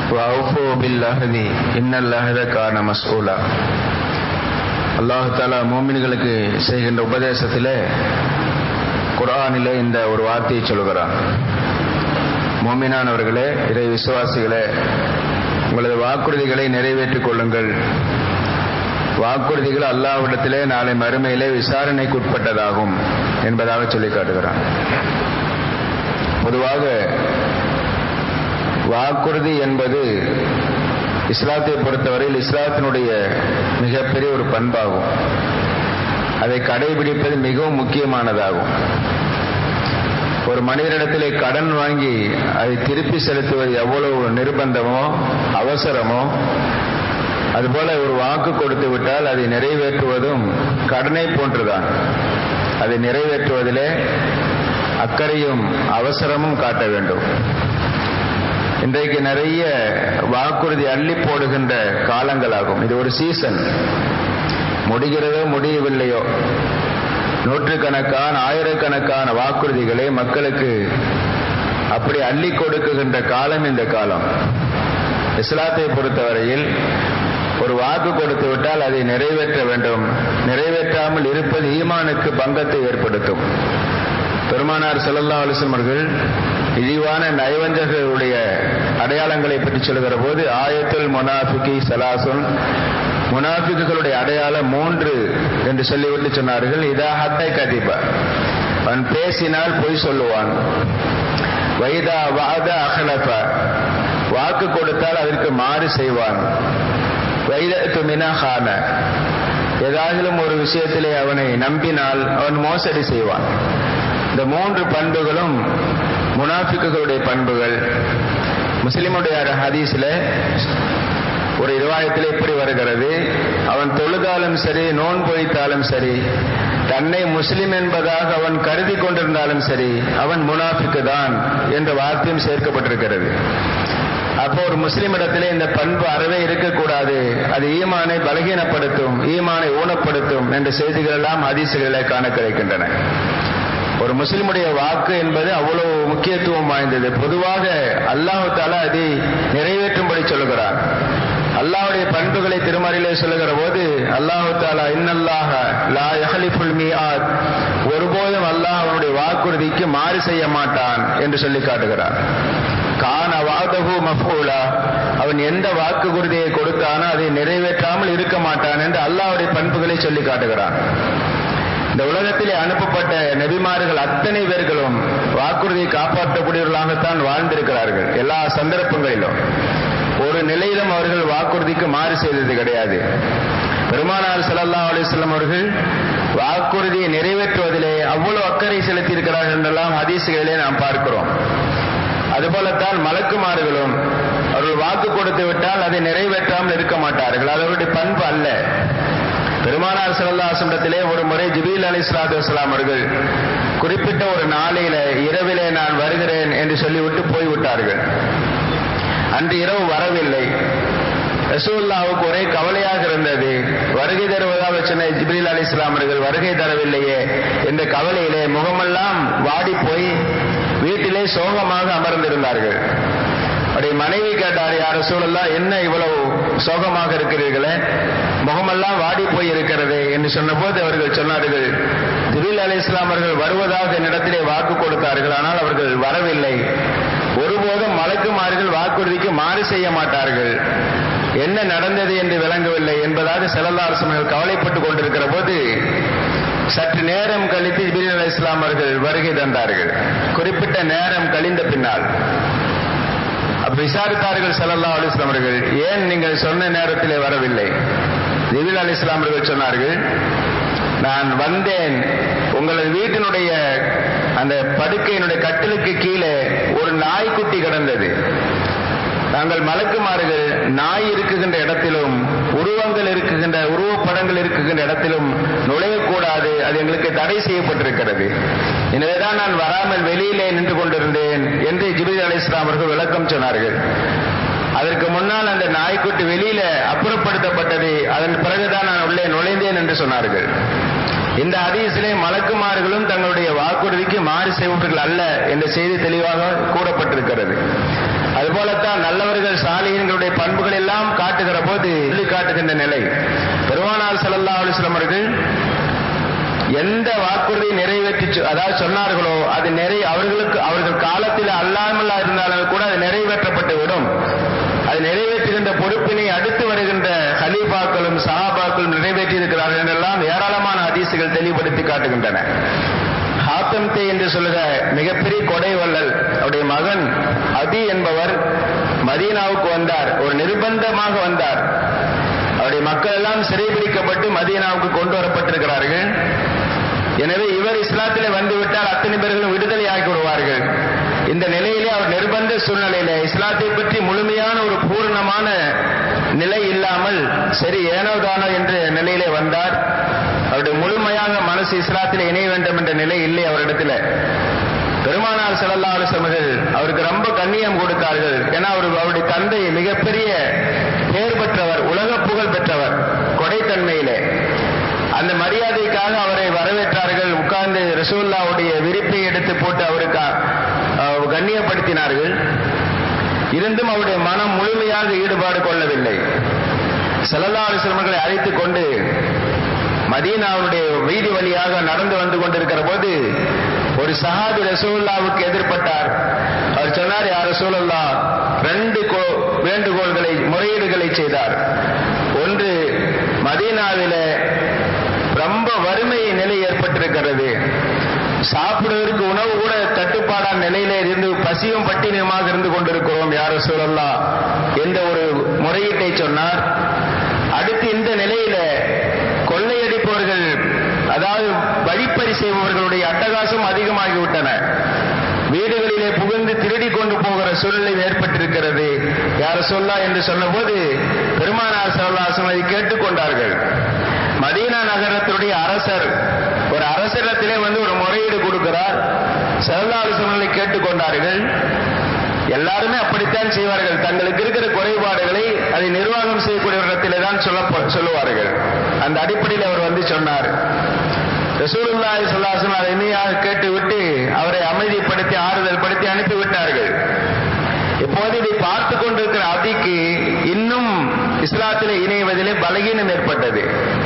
وأوفوا بالعهد إن العهد كان مسؤولا அல்லாஹு தாலா மோமின்களுக்கு செய்கின்ற உபதேசத்திலே குரானிலே இந்த ஒரு வார்த்தையை சொல்கிறான் மோமினானவர்களே இறை விசுவாசிகளே உங்களது வாக்குறுதிகளை நிறைவேற்றிக் கொள்ளுங்கள் வாக்குறுதிகள் அல்லாவிடத்திலே நாளை மறுமையிலே விசாரணைக்கு உட்பட்டதாகும் என்பதாக சொல்லி காட்டுகிறான் பொதுவாக வாக்குறுதி என்பது இஸ்லாத்தை பொறுத்தவரையில் இஸ்லாத்தினுடைய மிகப்பெரிய ஒரு பண்பாகும் அதை கடைபிடிப்பது மிகவும் முக்கியமானதாகும் ஒரு மனிதனிடத்திலே கடன் வாங்கி அதை திருப்பி செலுத்துவது எவ்வளவு நிர்பந்தமோ அவசரமோ அதுபோல ஒரு வாக்கு கொடுத்து விட்டால் அதை நிறைவேற்றுவதும் கடனை போன்றுதான் அதை நிறைவேற்றுவதிலே அக்கறையும் அவசரமும் காட்ட வேண்டும் இன்றைக்கு நிறைய வாக்குறுதி அள்ளி போடுகின்ற காலங்களாகும் இது ஒரு சீசன் முடிகிறதோ முடியவில்லையோ நூற்றுக்கணக்கான ஆயிரக்கணக்கான வாக்குறுதிகளை மக்களுக்கு அப்படி அள்ளி கொடுக்குகின்ற காலம் இந்த காலம் இஸ்லாத்தை பொறுத்தவரையில் ஒரு வாக்கு கொடுத்து விட்டால் அதை நிறைவேற்ற வேண்டும் நிறைவேற்றாமல் இருப்பது ஈமானுக்கு பங்கத்தை ஏற்படுத்தும் பெருமானார் செல்லல்லா அலிசம் அவர்கள் இழிவான நயவஞ்சகர்களுடைய அடையாளங்களை பற்றி சொல்கிற போது ஆயத்துல் மொனாஃபிகி சலாசுன் முனாஃபிக்குகளுடைய அடையாளம் மூன்று என்று சொல்லிவிட்டு சொன்னார்கள் இதா ஹத்தை கதிபா அவன் பேசினால் பொய் சொல்லுவான் வைதா வாத அகலப வாக்கு கொடுத்தால் அதற்கு மாறு செய்வான் வைதத்து மினாஹான ஏதாகிலும் ஒரு விஷயத்திலே அவனை நம்பினால் அவன் மோசடி செய்வான் இந்த மூன்று பண்புகளும் முனாஃபிக்குகளுடைய பண்புகள் முஸ்லிமுடைய ஹதீஸில் ஒரு இருவாயத்தில் இப்படி வருகிறது அவன் தொழுதாலும் சரி நோன் பொய்த்தாலும் சரி தன்னை முஸ்லிம் என்பதாக அவன் கருதி கொண்டிருந்தாலும் சரி அவன் முனாஃபிக்கு தான் என்ற வார்த்தையும் சேர்க்கப்பட்டிருக்கிறது அப்போ ஒரு முஸ்லிம் இடத்திலே இந்த பண்பு அறவே இருக்கக்கூடாது அது ஈமானை பலகீனப்படுத்தும் ஈமானை ஊனப்படுத்தும் என்ற செய்திகள் எல்லாம் அதிசயங்களை காண கிடைக்கின்றன ஒரு முஸ்லிமுடைய வாக்கு என்பது அவ்வளவு முக்கியத்துவம் வாய்ந்தது பொதுவாக அல்லாஹு தாலா அதை நிறைவேற்றும்படி சொல்லுகிறான் அல்லாஹுடைய பண்புகளை திருமறையிலே சொல்லுகிற போது அல்லாஹு தாலா இன்னல்லாக லா யஹலிஃபுல் மீஆத் ஒருபோதும் அல்லாஹ் அவனுடைய வாக்குறுதிக்கு மாறு செய்ய மாட்டான் என்று சொல்லி காட்டுகிறான் கான வாதகு மஃபூலா அவன் எந்த வாக்குறுதியை கொடுத்தானோ அதை நிறைவேற்றாமல் இருக்க மாட்டான் என்று அல்லாஹுடைய பண்புகளை சொல்லி காட்டுகிறான் இந்த உலகத்திலே அனுப்பப்பட்ட நபிமார்கள் அத்தனை பேர்களும் வாக்குறுதியை காப்பாற்றக்கூடியவர்களாகத்தான் வாழ்ந்திருக்கிறார்கள் எல்லா சந்தர்ப்பங்களிலும் ஒரு நிலையிலும் அவர்கள் வாக்குறுதிக்கு மாறு செய்தது கிடையாது பெருமானார் சல்லா அலிஸ்லாம் அவர்கள் வாக்குறுதியை நிறைவேற்றுவதிலே அவ்வளவு அக்கறை செலுத்தி இருக்கிறார்கள் என்றெல்லாம் ஹதீசுகளிலே நாம் பார்க்கிறோம் அதுபோலத்தான் மலக்குமார்களும் அவர்கள் வாக்கு கொடுத்து விட்டால் அதை நிறைவேற்றாமல் இருக்க மாட்டார்கள் அது அவருடைய பண்பு அல்ல பெருமானார் சல்லா ஆசிரமத்திலே ஒரு முறை ஜிபீல் அலி சலாத்து வலாம் அவர்கள் குறிப்பிட்ட ஒரு நாளையில இரவிலே நான் வருகிறேன் என்று சொல்லிவிட்டு போய்விட்டார்கள் அன்று இரவு வரவில்லை ரசூல்லாவுக்கு ஒரே கவலையாக இருந்தது வருகை தருவதாக சொன்ன ஜிப்ரீல் அலி இஸ்லாமர்கள் வருகை தரவில்லையே என்ற கவலையிலே முகமெல்லாம் வாடி போய் வீட்டிலே சோகமாக அமர்ந்திருந்தார்கள் அப்படி மனைவி கேட்டார் யார சூழல்லாம் என்ன இவ்வளவு சோகமாக இருக்கிறீர்களே முகமெல்லாம் வாடி போய் இருக்கிறது என்று சொன்னபோது அவர்கள் சொன்னார்கள் ஜிபில் அலி இஸ்லாமர்கள் வருவதாக என்னிடத்திலே வாக்கு கொடுத்தார்கள் ஆனால் அவர்கள் வரவில்லை ஒருபோதும் மலக்குமார்கள் வாக்குறுதிக்கு மாறு செய்ய மாட்டார்கள் என்ன நடந்தது என்று விளங்கவில்லை என்பதாக செல்லல்லாரசமர்கள் கவலைப்பட்டுக் கொண்டிருக்கிற போது சற்று நேரம் கழித்து ஜிபில் அலி இஸ்லாம் அவர்கள் வருகை தந்தார்கள் குறிப்பிட்ட நேரம் கழிந்த பின்னால் விசாரித்தார்கள் செல்லல்லா அலிஸ்லாம் அவர்கள் ஏன் நீங்கள் சொன்ன நேரத்திலே வரவில்லை ஜிபில் அலி இஸ்லாம் அவர்கள் சொன்னார்கள் நான் வந்தேன் உங்களது வீட்டினுடைய அந்த படுக்கையினுடைய கட்டிலுக்கு கீழே ஒரு நாய்க்குட்டி கிடந்தது நாங்கள் மலக்குமார்கள் நாய் இருக்குகின்ற இடத்திலும் உருவங்கள் இருக்குகின்ற உருவப்படங்கள் இருக்குகின்ற இடத்திலும் நுழையக்கூடாது அது எங்களுக்கு தடை செய்யப்பட்டிருக்கிறது எனவேதான் நான் வராமல் வெளியிலே நின்று கொண்டிருந்தேன் என்று ஜிபில் அலி இஸ்லாம் அவர்கள் விளக்கம் சொன்னார்கள் அதற்கு முன்னால் அந்த நாய்க்குட்டி வெளியில அப்புறப்படுத்தப்பட்டது அதன் பிறகுதான் நான் உள்ளே நுழைந்தேன் என்று சொன்னார்கள் இந்த ஹதீஸிலே மலக்குமார்களும் தங்களுடைய வாக்குறுதிக்கு மாறு செய்வர்கள் அல்ல என்ற செய்தி தெளிவாக கூறப்பட்டிருக்கிறது அதுபோலத்தான் நல்லவர்கள் சாலியன்களுடைய பண்புகள் எல்லாம் காட்டுகிற போது சொல்லி காட்டுகின்ற நிலை பெருமானார் செல்லல்லா அலிஸ்லாம் அவர்கள் எந்த வாக்குறுதியை நிறைவேற்றி அதாவது சொன்னார்களோ அது நிறை அவர்களுக்கு அவர்கள் காலத்தில் அல்லாமல் இருந்தாலும் கூட அது நிறைவேற்றப்பட்டு விடும் அது நிறைவேற்றுகின்ற பொறுப்பினை அடுத்து வருகின்ற ஹலீஃபாக்களும் சஹாபாக்களும் நிறைவேற்றி இருக்கிறார்கள் என்றெல்லாம் ஏராளமான அதிசுகள் தெளிவுபடுத்தி காட்டுகின்றன ஹாத்தம் தே என்று சொல்லுகிற மிகப்பெரிய கொடை வள்ளல் அவருடைய மகன் அதி என்பவர் மதீனாவுக்கு வந்தார் ஒரு நிர்பந்தமாக வந்தார் அவருடைய மக்கள் எல்லாம் சிறைபிடிக்கப்பட்டு மதீனாவுக்கு கொண்டு வரப்பட்டிருக்கிறார்கள் எனவே இவர் இஸ்லாத்திலே வந்துவிட்டால் அத்தனை பேர்களும் விடுதலை ஆகி விடுவார்கள் இந்த நிலையிலே அவர் நிர்பந்த சூழ்நிலையில இஸ்லாத்தை பற்றி முழுமையான ஒரு பூர்ணமான நிலை இல்லாமல் சரி ஏனோ தானோ என்ற நிலையிலே வந்தார் அவருடைய முழுமையாக மனசு இஸ்லாத்தில் இணைய வேண்டும் என்ற நிலை இல்லை அவரிடத்துல பெருமானார் செல்லல்லா அலுவலர்கள் அவருக்கு ரொம்ப கண்ணியம் கொடுத்தார்கள் ஏன்னா அவர் அவருடைய தந்தை மிகப்பெரிய பெயர் பெற்றவர் உலக புகழ் பெற்றவர் கொடைத்தன்மையிலே அந்த மரியாதைக்காக அவரை வரவேற்றார்கள் உட்கார்ந்து ரசூல்லாவுடைய விரிப்பை எடுத்து போட்டு அவருக்கு கண்ணியப்படுத்தினார்கள் இருந்தும் அவருடைய மனம் முழுமையாக ஈடுபாடு கொள்ளவில்லை செல்லல்லா அலுவலர்களை அழைத்துக் கொண்டு மதீனாவுடைய வீதி வழியாக நடந்து வந்து கொண்டிருக்கிற போது ஒரு சஹாபி ரசூல்லாவுக்கு எதிர்பட்டார் அவர் சொன்னார் யார் ரசூலல்லா ரெண்டு வேண்டுகோள்களை முறையீடுகளை செய்தார் ஒன்று மதீனாவில ரொம்ப வறுமை நிலை ஏற்பட்டிருக்கிறது சாப்பிடுவதற்கு உணவு கூட தட்டுப்பாடான நிலையில இருந்து பசியும் பட்டினியுமாக இருந்து கொண்டிருக்கிறோம் யார சூழல்லா என்ற ஒரு முறையீட்டை சொன்னார் அடுத்து இந்த நிலையில கொள்ளையடிப்பவர்கள் அதாவது வழிப்பறி செய்பவர்களுடைய அட்டகாசம் அதிகமாகிவிட்டன வீடுகளிலே புகுந்து திருடி கொண்டு போகிற சூழ்நிலை ஏற்பட்டிருக்கிறது யார சொல்லா என்று சொன்னபோது பெருமானார் சல்லாசம் அதை கேட்டுக்கொண்டார்கள் மதீனா நகரத்துடைய அரசர் ஒரு அரசரிடத்திலே வந்து ஒரு முறையீடு கொடுக்கிறார் செல்லாலுசங்களை கேட்டுக்கொண்டார்கள் எல்லாருமே அப்படித்தான் செய்வார்கள் தங்களுக்கு இருக்கிற குறைபாடுகளை அதை நிர்வாகம் செய்யக்கூடிய இடத்திலே தான் சொல்ல சொல்லுவார்கள் அந்த அடிப்படையில் அவர் வந்து சொன்னார் ரசூலுல்லாஹி சொல்லாசன் அதை இனியாக கேட்டுவிட்டு அவரை அமைதிப்படுத்தி ஆறுதல் படுத்தி அனுப்பிவிட்டார்கள் இப்போது இதை பார்த்து கொண்டிருக்கிற அதிக்கு இன்னும் இஸ்லாத்திலே இணைவதிலே பலகீனம் ஏற்பட்டது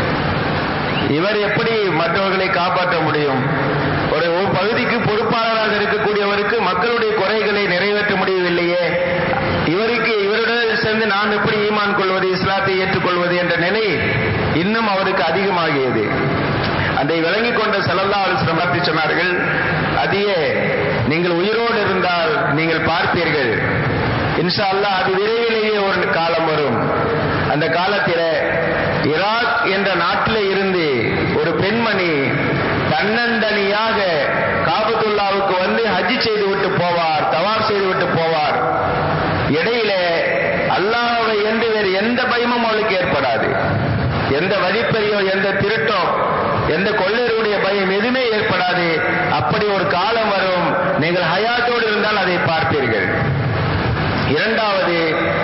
இவர் எப்படி மற்றவர்களை காப்பாற்ற முடியும் ஒரு பகுதிக்கு பொறுப்பாளராக இருக்கக்கூடியவருக்கு மக்களுடைய குறைகளை நிறைவேற்ற முடியவில்லையே இவருக்கு இவருடன் சேர்ந்து நாம் எப்படி ஈமான் கொள்வது இஸ்லாத்தை ஏற்றுக்கொள்வது என்ற நிலை இன்னும் அவருக்கு அதிகமாகியது அதை விளங்கிக் கொண்ட செல்லல்லா சிரமத்தை சொன்னார்கள் அதியே நீங்கள் உயிரோடு இருந்தால் நீங்கள் பார்ப்பீர்கள் இன்ஷா அல்லா அது விரைவிலேயே ஒரு காலம் வரும் அந்த காலத்தில ஈராக் என்ற நாட்டிலே இருந்து ஒரு பெண்மணி தன்னந்தனியாக காபத்துல்லாவுக்கு வந்து ஹஜ் செய்து விட்டு போவார் தவார் செய்து விட்டு போவார் இடையில அல்லாஹை என்று வேறு எந்த பயமும் அவளுக்கு ஏற்படாது எந்த வழிப்பறியோ எந்த திருட்டோ எந்த கொள்ளையருடைய பயம் எதுவுமே ஏற்படாது அப்படி ஒரு காலம் வரும் நீங்கள் ஹயாத்தோடு இருந்தால் அதை பார்ப்பீர்கள் இரண்டாவது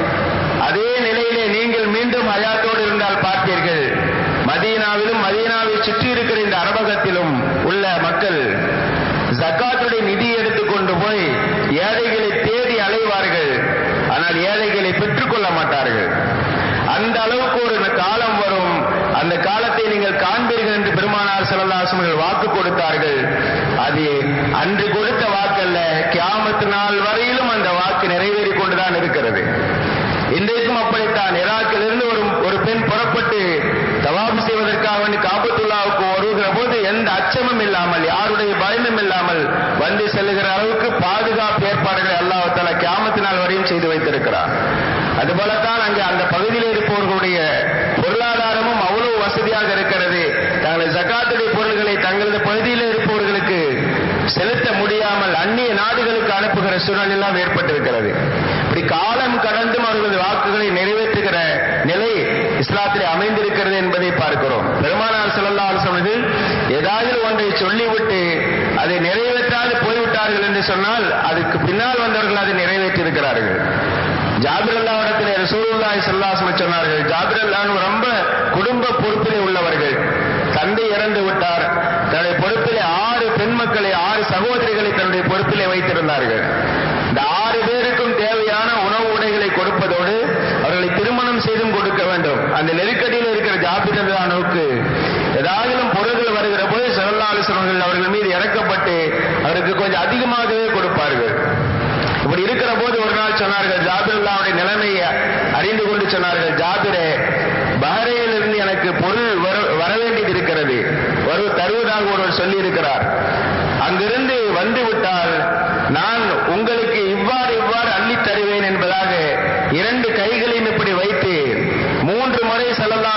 அதே நிலையிலே நீங்கள் மீண்டும் ஹயாத்தோடு இருந்தால் பார்ப்பீர்கள் மதீனாவிலும் மதீனாவை சுற்றி இருக்கிற இந்த அரபகத்திலும் உள்ள மக்கள் ஜக்காத்துடைய நிதி எடுத்துக்கொண்டு போய் ஏழைகளை தேடி அலைவார்கள் ஆனால் ஏழைகளை பெற்றுக்கொள்ள மாட்டார்கள் அந்த அளவுக்கு ஒரு காலம் வரும் அந்த காலத்தை நீங்கள் காண்பீர்கள் என்று பெருமானார் செல்லல்லாசமர்கள் வாக்கு கொடுத்தார்கள் அது அன்று கொடுத்த வாக்கல்ல கியாமத்து நாள் வரையிலும் அந்த வாக்கு நிறைவேறி கொண்டுதான் இருக்கிறது இன்றைக்கும் அப்படித்தான் ஈராக்கிலிருந்து ஒரு ஒரு பெண் புறப்பட்டு தவாப் செய்வதற்காக வேண்டி காபத்துல்லாவுக்கு வருகிற போது எந்த அச்சமும் இல்லாமல் யாருடைய பயமும் இல்லாமல் வந்து செல்லுகிற அளவுக்கு பாதுகாப்பு ஏற்பாடுகளை அல்லாஹால கியாமத்தினால் வரையும் செய்து வைத்திருக்கிறார் அதுபோலத்தான் அங்கே அந்த பகுதியில் இருப்பவர்களுடைய பொருளாதாரமும் அவ்வளவு வசதியாக இருக்கிறது தங்கள் ஜக்காத்துடைய பொருள்களை தங்களது பகுதியில் இருப்பவர்களுக்கு செலுத்த முடியாமல் அந்நிய நாடுகளுக்கு அனுப்புகிற சூழல் எல்லாம் ஏற்பட்டிருக்கிறது இப்படி காலம் கடந்தும் அவர்களது வாக்குகளை நிறைவேற்றுகிற நிலை இஸ்லாத்திலே அமைந்திருக்கிறது என்பதை பார்க்கிறோம் பெருமானார் செல்லல்லா சொன்னது ஏதாவது ஒன்றை சொல்லிவிட்டு அதை நிறைவேற்றாது போய்விட்டார்கள் என்று சொன்னால் அதுக்கு பின்னால் வந்தவர்கள் அதை நிறைவேற்றியிருக்கிறார்கள் ஜாபிர் அல்லாவிடத்தில் ரசூலுல்லாஹி ஸல்லல்லாஹு சொன்னார்கள் ஜாபிர் அல்லாஹ் ரொம்ப குடும்ப பொறுப்பிலே உள்ளவர்கள் தந்தை இறந்து விட்டார் தன்னுடைய பொறுப்பிலே ஆறு பெண் மக்களை ஆறு சகோதரிகளை தன்னுடைய பொறுப்பிலே வைத்திருந்தார்கள் இந்த ஆறு பேருக்கும் தேவையான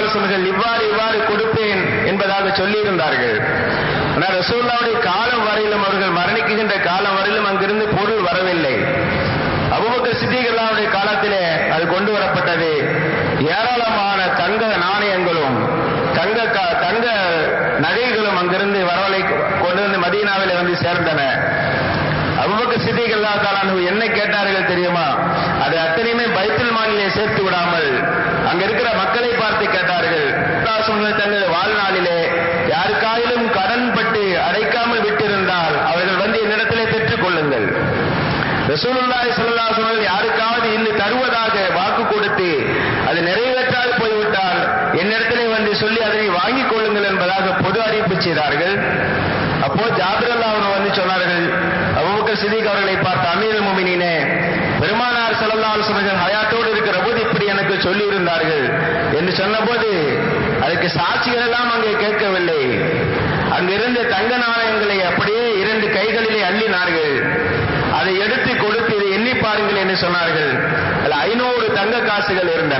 அலுவலர்கள் இவ்வாறு இவ்வாறு கொடுப்பேன் என்பதாக சொல்லியிருந்தார்கள் ஆனால் ரசூல்லாவுடைய காலம் வரையிலும் அவர்கள் மரணிக்குகின்ற காலம் வரையிலும் அங்கிருந்து பொருள் வரவில்லை அபுபக்கர் சித்திகளாவுடைய காலத்திலே அது கொண்டு வரப்பட்டது ஏராளமான தங்க நாணயங்களும் தங்க தங்க நகைகளும் அங்கிருந்து வரவழை கொண்டு வந்து மதீனாவிலே வந்து சேர்ந்தன அபுபக்கர் சித்திகல்லா தாலானு என்ன கேட்டார்கள் தெரியுமா அது அத்தனையுமே பைத்துல் மாலிலே சேர்த்து விடாமல் அங்க இருக்கிற மக்களை பார்த்து கேட்டார்கள் தங்கள் வாழ்நாளிலே யாருக்காயிலும் கடன் பட்டு அடைக்காமல் விட்டிருந்தால் அவர்கள் வந்து என்னிடத்திலே பெற்றுக் கொள்ளுங்கள் ரசூலுல்லாஹி ஸல்லல்லாஹு அலைஹி வஸல்லம் யாருக்காவது இன்னும் தருவதாக வாக்கு கொடுத்து அது நிறைவேற்றாது போய்விட்டால் என்னிடத்திலே வந்து சொல்லி அதனை வாங்கிக் கொள்ளுங்கள் என்பதாக பொது அறிவிப்பு செய்தார்கள் அப்போ ஜாபிர் அல்லா அவர் வந்து சொன்னார்கள் அபூபக்கர் சித்திக் அவர்களை பார்த்த அமீர் முமினினே பெருமானார் ஸல்லல்லாஹு அலைஹி வஸல்லம் ஹயாத்தோடு இருக்கிற போது இப்படி எனக்கு சொல்லி இருந்தார்கள் என்று சொன்னபோது அதுக்கு சாட்சிகள் எல்லாம் அங்கே கேட்கவில்லை அங்கிருந்த தங்க நாணயங்களை அப்படியே இரண்டு கைகளிலே அள்ளினார்கள் அதை எடுத்து கொடுத்து இதை எண்ணி பாருங்கள் என்று சொன்னார்கள் அதில் ஐநூறு தங்க காசுகள் இருந்தன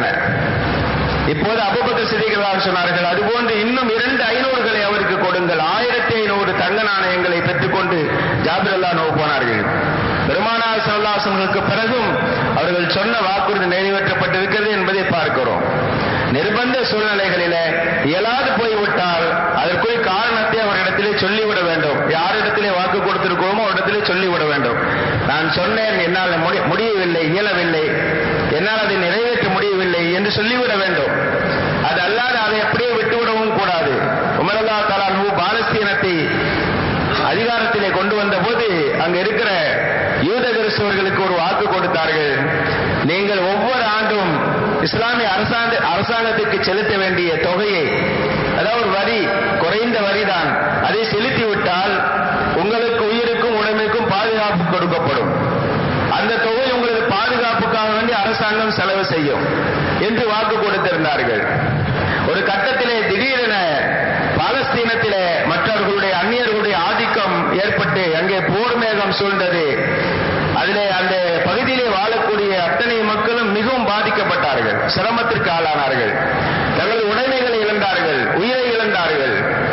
இப்போது அபுபக்கர் சிதிகளாக சொன்னார்கள் அதுபோன்று இன்னும் இரண்டு ஐநூறுகளை அவருக்கு கொடுங்கள் ஆயிரத்தி ஐநூறு தங்க நாணயங்களை பெற்றுக்கொண்டு ஜாபிர் அல்லா நோவு போனார்கள் பெருமானார் சல்லாசங்களுக்கு பிறகும் அவர்கள் சொன்ன வாக்குறுதி நிறைவேற்றப்பட்டிருக்கிறது என்பதை பார்க்கிறோம் நிர்பந்த சூழ்நிலைகளில இயலாது போய்விட்டால் அதற்குரிய காரணத்தை அவரிடத்திலே சொல்லிவிட வேண்டும் யாரிடத்திலே வாக்கு கொடுத்திருக்கோமோ அவரிடத்திலே சொல்லிவிட வேண்டும் நான் சொன்னேன் என்னால் முடியவில்லை இயலவில்லை என்னால் அதை நிறைவேற்ற முடியவில்லை என்று சொல்லிவிட வேண்டும் அது அல்லாது அதை அப்படியே விட்டுவிடவும் கூடாது உமரல்லா தலானு பாலஸ்தீனத்தை அதிகாரத்திலே கொண்டு வந்த போது அங்க இருக்கிற யூத கிறிஸ்தவர்களுக்கு ஒரு வாக்கு கொடுத்தார்கள் நீங்கள் ஒவ்வொரு ஆண்டும் இஸ்லாமிய அரசாங்க அரசாங்கத்துக்கு செலுத்த வேண்டிய தொகையை அதாவது ஒரு வரி குறைந்த வரிதான் அதை செலுத்தி விட்டால் உங்களுக்கு உயிருக்கும் உடமைக்கும் பாதுகாப்பு கொடுக்கப்படும் அந்த தொகை உங்களுக்கு பாதுகாப்புக்காக வேண்டி அரசாங்கம் செலவு செய்யும் என்று வாக்கு கொடுத்திருந்தார்கள் ஒரு கட்டத்திலே திடீரென பாலஸ்தீனத்திலே மற்றவர்களுடைய அந்நியர்களுடைய ஆதிக்கம் ஏற்பட்டு அங்கே போர் மேகம் சூழ்ந்தது அதிலே அந்த பகுதியிலே வாழக்கூடிய அத்தனை மக்களும் மிகவும் பாதிக்கப்பட்டார்கள் சிரமத்திற்கு ஆளானார்கள் தங்களது உடைமைகளை இழந்தார்கள் உயிரை இழந்தார்கள்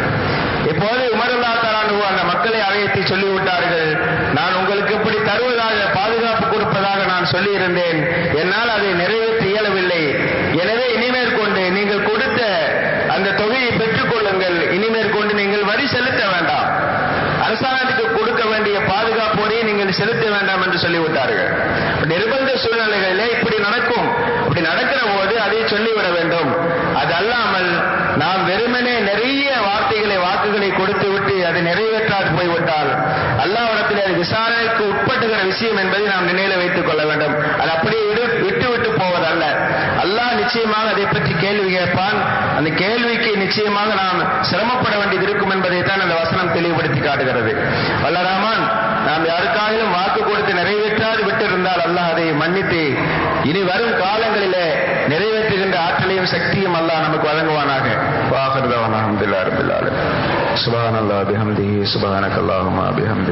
இப்போது உமரல்லா தலானு அந்த மக்களை அழைத்து சொல்லிவிட்டார்கள் நான் உங்களுக்கு இப்படி தருவதாக பாதுகாப்பு கொடுப்பதாக நான் சொல்லியிருந்தேன் என்னால் அதை நிறைவேற்ற இயலவில்லை எனவே இனிமேற்கொண்டு நீங்கள் கொடுத்த அந்த தொகையை பெற்றுக் கொள்ளுங்கள் இனிமேற்கொண்டு நீங்கள் வரி செலுத்த வேண்டாம் அரசாங்கத்துக்கு கொடுக்க வேண்டிய பாதுகாப்போடையே நீங்கள் செலுத்த வேண்டாம் என்று சொல்லிவிட்டார்கள் நிர்பந்த சூழ்நிலைகளிலே இப்படி நடக்கும் அப்படி நடக்கிற போது அதை சொல்லிவிட வேண்டும் அது அல்லாமல் நாம் வெறுமனே நிறைய வார்த்தைகளை வாக்குகளை கொடுத்து விட்டு அதை நிறைவேற்றாது போய்விட்டால் அல்லாவிடத்தில் அது விசாரணைக்கு உட்பட்டுகிற விஷயம் என்பதை நாம் நினைவில் வைத்துக் கொள்ள வேண்டும் அது அப்படியே விட்டு விட்டு போவதல்ல அல்லாஹ் நிச்சயமாக அதை பற்றி கேள்வி கேட்பான் அந்த கேள்விக்கு நிச்சயமாக நாம் சிரமப்பட வேண்டியது இருக்கும் என்பதை தான் அந்த வசனம் தெளிவுபடுத்தி காட்டுகிறது வல்லராமான் நாம் யாருக்காயிலும் வாக்கு கொடுத்து நிறைவேற்றாது விட்டிருந்தால் அல்லாஹ் அதை மன்னித்து இனி வரும் காலங்களிலே நிறைவேற்றுகின்ற ஆற்றலையும் சக்தியும் அல்லாஹ் நமக்கு வழங்குவானாக வாகர்தவான அஹமதுல்லா ரபில் சுபான் அல்லா பிஹம்தி சுபானக் அல்லாஹுமா பிஹம்தி